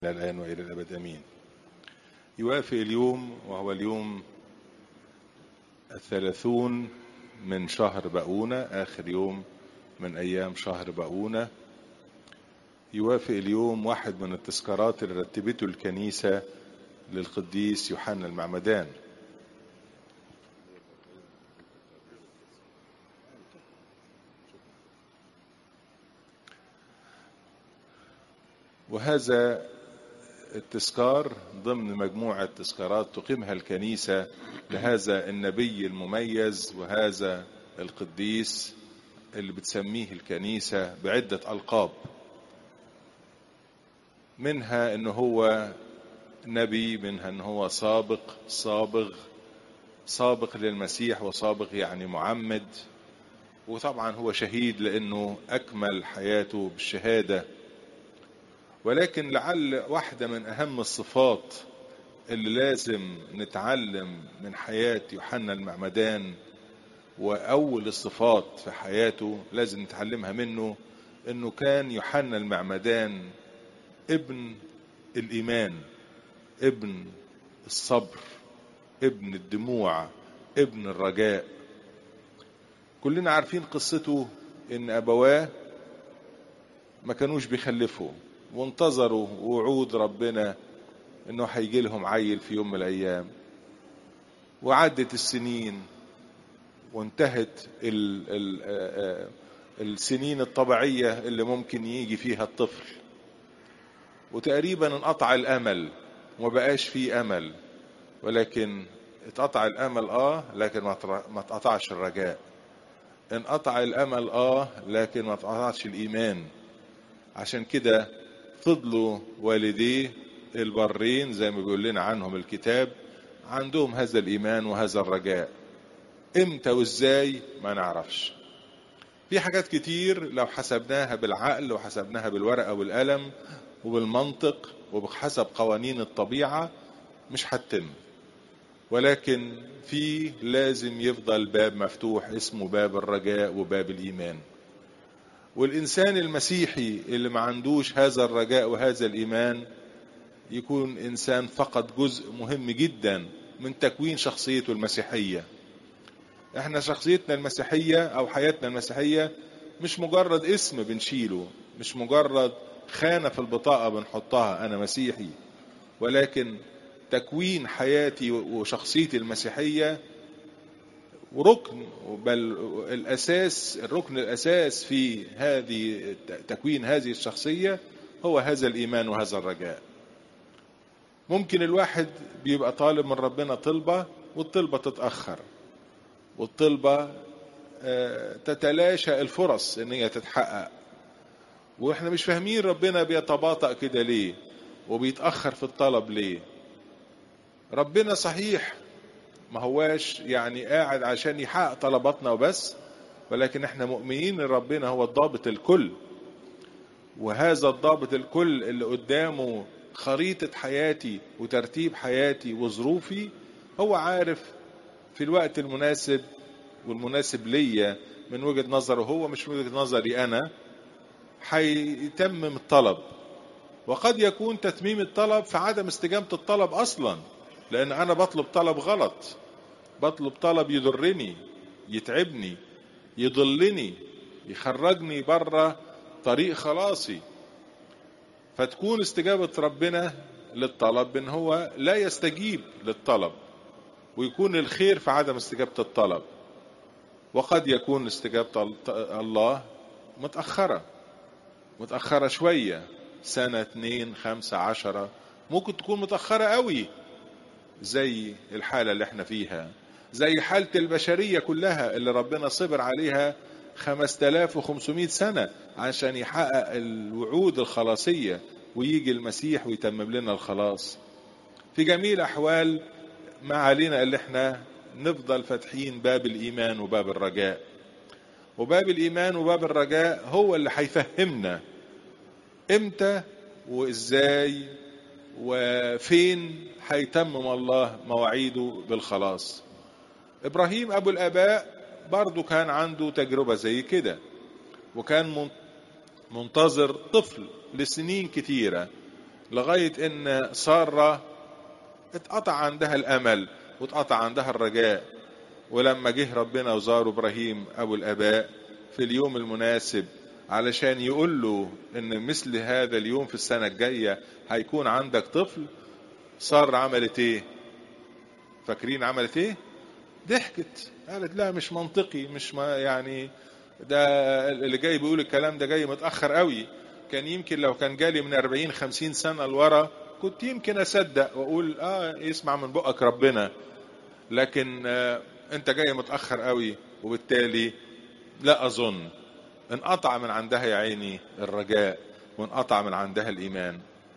إلى الآن وإلى الأبد أمين يوافق اليوم وهو اليوم الثلاثون من شهر بقونة آخر يوم من أيام شهر بقونة يوافق اليوم واحد من التذكارات اللي رتبته الكنيسة للقديس يوحنا المعمدان وهذا التذكار ضمن مجموعة تذكارات تقيمها الكنيسة لهذا النبي المميز وهذا القديس اللي بتسميه الكنيسة بعدة ألقاب منها ان هو نبي منها ان هو سابق صابغ سابق للمسيح وسابق يعني معمد وطبعا هو شهيد لانه اكمل حياته بالشهاده ولكن لعل واحدة من أهم الصفات اللي لازم نتعلم من حياة يوحنا المعمدان وأول الصفات في حياته لازم نتعلمها منه إنه كان يوحنا المعمدان ابن الإيمان ابن الصبر ابن الدموع ابن الرجاء كلنا عارفين قصته إن أبواه ما كانوش بيخلفوا وانتظروا وعود ربنا انه هيجي لهم عيل في يوم من الايام وعدت السنين وانتهت ال ال السنين الطبيعية اللي ممكن يجي فيها الطفل وتقريبا انقطع الامل وما بقاش فيه امل ولكن اتقطع الامل اه لكن ما اتقطعش الرجاء انقطع الامل اه لكن ما اتقطعش الايمان عشان كده فضلوا والديه البرين زي ما بيقول لنا عنهم الكتاب عندهم هذا الايمان وهذا الرجاء امتى وازاي ما نعرفش في حاجات كتير لو حسبناها بالعقل وحسبناها بالورقه والقلم وبالمنطق وبحسب قوانين الطبيعه مش هتتم ولكن في لازم يفضل باب مفتوح اسمه باب الرجاء وباب الايمان والإنسان المسيحي اللي ما عندوش هذا الرجاء وهذا الإيمان يكون إنسان فقد جزء مهم جدا من تكوين شخصيته المسيحية احنا شخصيتنا المسيحية أو حياتنا المسيحية مش مجرد اسم بنشيله مش مجرد خانة في البطاقة بنحطها أنا مسيحي ولكن تكوين حياتي وشخصيتي المسيحية وركن بل الاساس الركن الاساس في هذه تكوين هذه الشخصيه هو هذا الايمان وهذا الرجاء ممكن الواحد بيبقى طالب من ربنا طلبه والطلبه تتاخر والطلبه تتلاشى الفرص ان هي تتحقق واحنا مش فاهمين ربنا بيتباطأ كده ليه وبيتاخر في الطلب ليه ربنا صحيح ما هواش يعني قاعد عشان يحقق طلباتنا وبس ولكن احنا مؤمنين ان ربنا هو الضابط الكل وهذا الضابط الكل اللي قدامه خريطة حياتي وترتيب حياتي وظروفي هو عارف في الوقت المناسب والمناسب ليا من وجهة نظره هو مش من وجهة نظري أنا هيتمم الطلب وقد يكون تتميم الطلب في عدم استجابة الطلب أصلا لأن أنا بطلب طلب غلط بطلب طلب يضرني يتعبني يضلني يخرجني بره طريق خلاصي فتكون استجابة ربنا للطلب ان هو لا يستجيب للطلب ويكون الخير في عدم استجابة الطلب وقد يكون استجابة الله متأخرة متأخرة شوية سنة اتنين خمسة عشرة ممكن تكون متأخرة قوي زي الحالة اللي احنا فيها زي حالة البشرية كلها اللي ربنا صبر عليها 5500 سنة عشان يحقق الوعود الخلاصية ويجي المسيح ويتمم لنا الخلاص في جميع الأحوال ما علينا اللي احنا نفضل فاتحين باب الإيمان وباب الرجاء وباب الإيمان وباب الرجاء هو اللي هيفهمنا امتى وازاي وفين هيتمم الله مواعيده بالخلاص ابراهيم ابو الاباء برضه كان عنده تجربه زي كده وكان منتظر طفل لسنين كتيره لغاية ان سارة اتقطع عندها الامل واتقطع عندها الرجاء ولما جه ربنا وزار ابراهيم ابو الاباء في اليوم المناسب علشان يقول له ان مثل هذا اليوم في السنة الجاية هيكون عندك طفل سارة عملت ايه فاكرين عملت ايه ضحكت قالت لا مش منطقي مش ما يعني ده اللي جاي بيقول الكلام ده جاي متأخر قوي كان يمكن لو كان جالي من 40 50 سنة لورا كنت يمكن أصدق وأقول آه يسمع من بقك ربنا لكن آه أنت جاي متأخر قوي وبالتالي لا أظن انقطع من عندها يا عيني الرجاء وانقطع من عندها الإيمان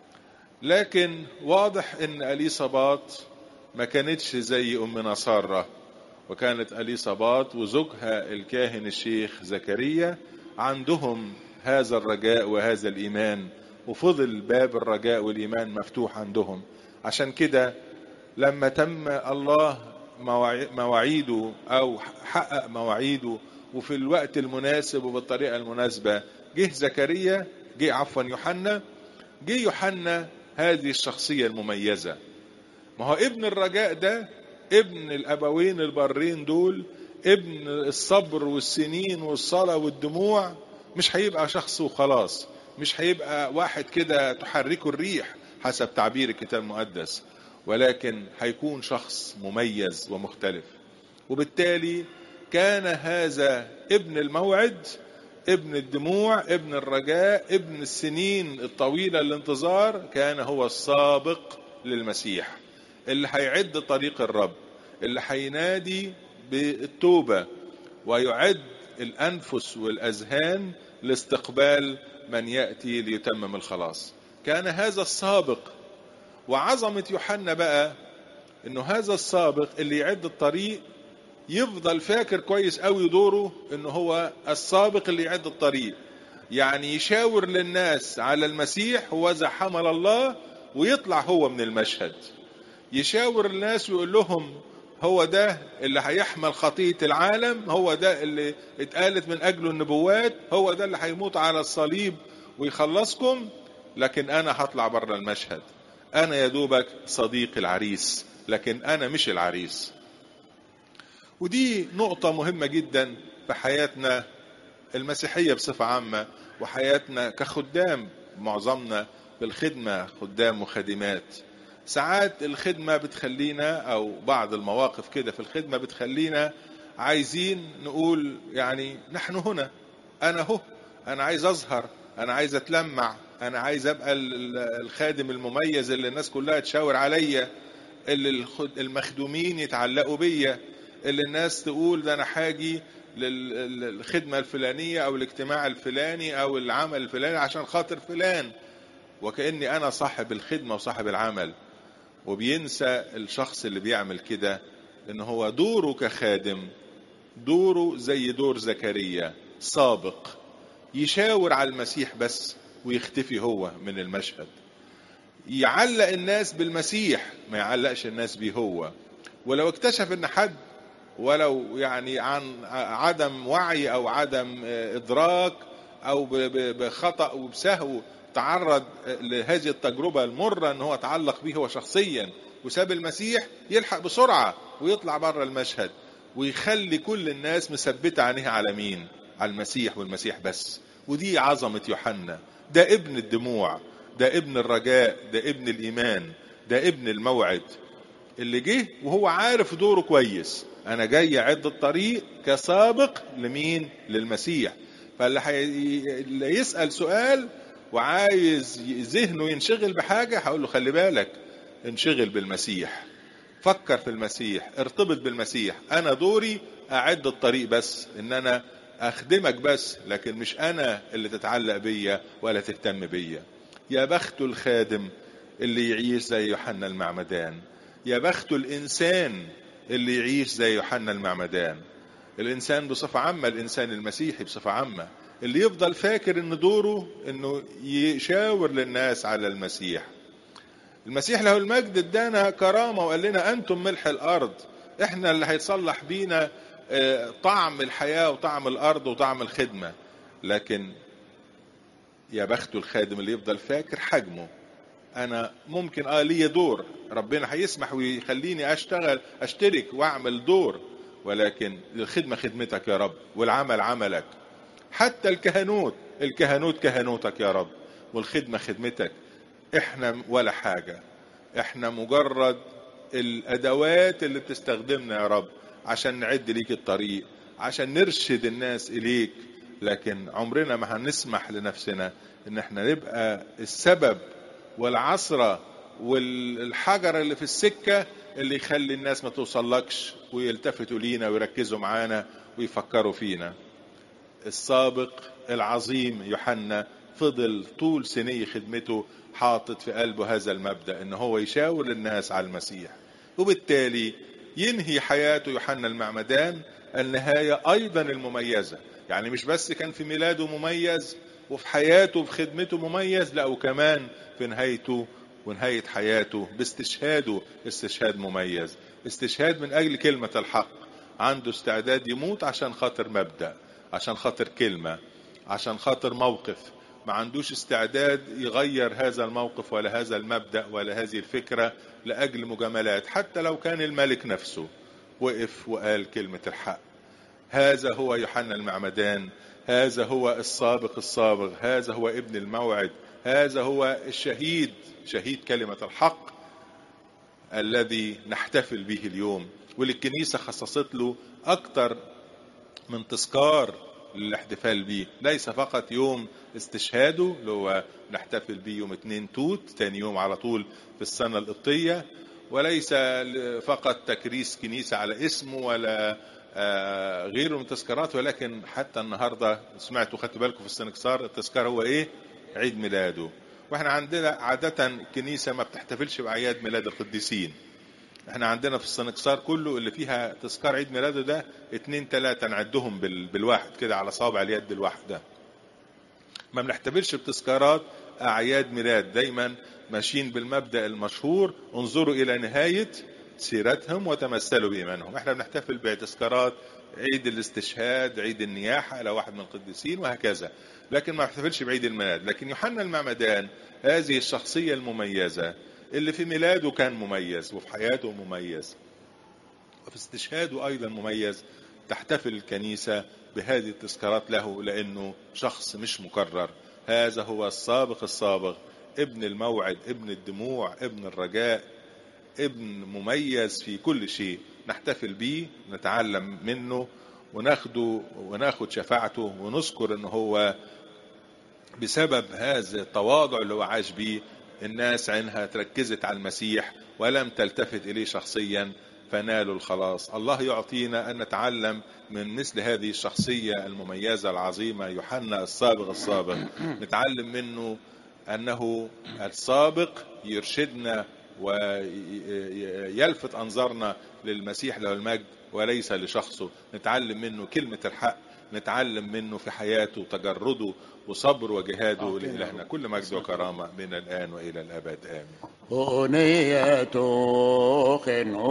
لكن واضح ان اليصابات ما كانتش زي امنا ساره وكانت اليصابات وزوجها الكاهن الشيخ زكريا عندهم هذا الرجاء وهذا الايمان وفضل باب الرجاء والايمان مفتوح عندهم عشان كده لما تم الله مواعيده او حقق مواعيده وفي الوقت المناسب وبالطريقه المناسبه جه زكريا جه عفوا يوحنا جه يوحنا هذه الشخصية المميزة ما هو ابن الرجاء ده ابن الأبوين البارين دول ابن الصبر والسنين والصلاة والدموع مش هيبقى شخص وخلاص مش هيبقى واحد كده تحركه الريح حسب تعبير الكتاب المقدس ولكن هيكون شخص مميز ومختلف وبالتالي كان هذا ابن الموعد ابن الدموع ابن الرجاء ابن السنين الطويلة الانتظار كان هو السابق للمسيح اللي هيعد طريق الرب اللي هينادي بالتوبة ويعد الأنفس والأذهان لاستقبال من يأتي ليتمم الخلاص كان هذا السابق وعظمة يوحنا بقى انه هذا السابق اللي يعد الطريق يفضل فاكر كويس قوي دوره انه هو السابق اللي يعد الطريق يعني يشاور للناس على المسيح هو ذا حمل الله ويطلع هو من المشهد يشاور الناس ويقول لهم هو ده اللي هيحمل خطية العالم هو ده اللي اتقالت من أجله النبوات هو ده اللي هيموت على الصليب ويخلصكم لكن أنا هطلع بره المشهد أنا يا دوبك صديق العريس لكن أنا مش العريس ودي نقطة مهمة جدا في حياتنا المسيحية بصفة عامة وحياتنا كخدام معظمنا بالخدمة خدام وخادمات ساعات الخدمة بتخلينا أو بعض المواقف كده في الخدمة بتخلينا عايزين نقول يعني نحن هنا أنا هو أنا عايز أظهر أنا عايز أتلمع أنا عايز أبقى الخادم المميز اللي الناس كلها تشاور عليا اللي المخدومين يتعلقوا بيا اللي الناس تقول ده انا حاجي للخدمة الفلانية او الاجتماع الفلاني او العمل الفلاني عشان خاطر فلان وكأني انا صاحب الخدمة وصاحب العمل وبينسى الشخص اللي بيعمل كده ان هو دوره كخادم دوره زي دور زكريا سابق يشاور على المسيح بس ويختفي هو من المشهد يعلق الناس بالمسيح ما يعلقش الناس بيه هو ولو اكتشف ان حد ولو يعني عن عدم وعي او عدم ادراك او بخطا وبسهو تعرض لهذه التجربه المره ان هو تعلق به هو شخصيا وساب المسيح يلحق بسرعه ويطلع بره المشهد ويخلي كل الناس مثبته عينيها على مين؟ على المسيح والمسيح بس ودي عظمه يوحنا ده ابن الدموع ده ابن الرجاء ده ابن الايمان ده ابن الموعد اللي جه وهو عارف دوره كويس انا جاي اعد الطريق كسابق لمين للمسيح فاللي حي... اللي يسال سؤال وعايز ذهنه ينشغل بحاجه هقول له خلي بالك انشغل بالمسيح فكر في المسيح ارتبط بالمسيح انا دوري اعد الطريق بس ان انا اخدمك بس لكن مش انا اللي تتعلق بيا ولا تهتم بيا يا بخت الخادم اللي يعيش زي يوحنا المعمدان يا بخت الانسان اللي يعيش زي يوحنا المعمدان الانسان بصفه عامه الانسان المسيحي بصفه عامه اللي يفضل فاكر ان دوره انه يشاور للناس على المسيح المسيح له المجد ادانا كرامه وقال لنا انتم ملح الارض احنا اللي هيتصلح بينا طعم الحياه وطعم الارض وطعم الخدمه لكن يا بخت الخادم اللي يفضل فاكر حجمه انا ممكن اه ليا دور ربنا هيسمح ويخليني اشتغل اشترك واعمل دور ولكن الخدمة خدمتك يا رب والعمل عملك حتى الكهنوت الكهنوت كهنوتك يا رب والخدمة خدمتك احنا ولا حاجة احنا مجرد الادوات اللي بتستخدمنا يا رب عشان نعد ليك الطريق عشان نرشد الناس اليك لكن عمرنا ما هنسمح لنفسنا ان احنا نبقى السبب والعصرة والحجر اللي في السكة اللي يخلي الناس ما توصلكش ويلتفتوا لينا ويركزوا معانا ويفكروا فينا السابق العظيم يوحنا فضل طول سني خدمته حاطط في قلبه هذا المبدأ ان هو يشاور الناس على المسيح وبالتالي ينهي حياته يوحنا المعمدان النهاية ايضا المميزة يعني مش بس كان في ميلاده مميز وفي حياته وفي خدمته مميز لا وكمان في نهايته ونهاية حياته باستشهاده استشهاد مميز استشهاد من أجل كلمة الحق عنده استعداد يموت عشان خاطر مبدأ عشان خاطر كلمة عشان خاطر موقف ما عندوش استعداد يغير هذا الموقف ولا هذا المبدأ ولا هذه الفكرة لأجل مجاملات حتى لو كان الملك نفسه وقف وقال كلمة الحق هذا هو يوحنا المعمدان هذا هو السابق السابق هذا هو ابن الموعد هذا هو الشهيد شهيد كلمة الحق الذي نحتفل به اليوم والكنيسة خصصت له أكثر من تذكار للاحتفال به ليس فقط يوم استشهاده اللي هو نحتفل به يوم اتنين توت تاني يوم على طول في السنة القبطية وليس فقط تكريس كنيسة على اسمه ولا غيره من التذكارات ولكن حتى النهاردة سمعتوا خدتوا بالكم في السنكسار التذكار هو ايه عيد ميلاده واحنا عندنا عادة الكنيسة ما بتحتفلش بأعياد ميلاد القديسين احنا عندنا في السنكسار كله اللي فيها تذكار عيد ميلاده ده اتنين تلاتة نعدهم بال... بالواحد كده على صابع اليد الواحدة ما بنحتفلش بتذكارات أعياد ميلاد دايما ماشيين بالمبدأ المشهور انظروا إلى نهاية سيرتهم وتمثلوا بإيمانهم احنا بنحتفل بتذكارات عيد الاستشهاد عيد النياحة على واحد من القديسين وهكذا لكن ما بنحتفلش بعيد الميلاد لكن يوحنا المعمدان هذه الشخصية المميزة اللي في ميلاده كان مميز وفي حياته مميز وفي استشهاده أيضا مميز تحتفل الكنيسة بهذه التذكارات له لأنه شخص مش مكرر هذا هو السابق السابق ابن الموعد ابن الدموع ابن الرجاء ابن مميز في كل شيء نحتفل به نتعلم منه وناخده وناخد شفاعته ونذكر ان هو بسبب هذا التواضع اللي هو عاش بيه الناس عينها تركزت على المسيح ولم تلتفت اليه شخصيا فنالوا الخلاص الله يعطينا ان نتعلم من مثل هذه الشخصيه المميزه العظيمه يوحنا السابق السابق نتعلم منه انه السابق يرشدنا ويلفت انظارنا للمسيح له المجد وليس لشخصه نتعلم منه كلمه الحق نتعلم منه في حياته تجرده وصبر وجهاده لإلهنا كل مجد وكرامة من الآن وإلى الأبد آمين أغنية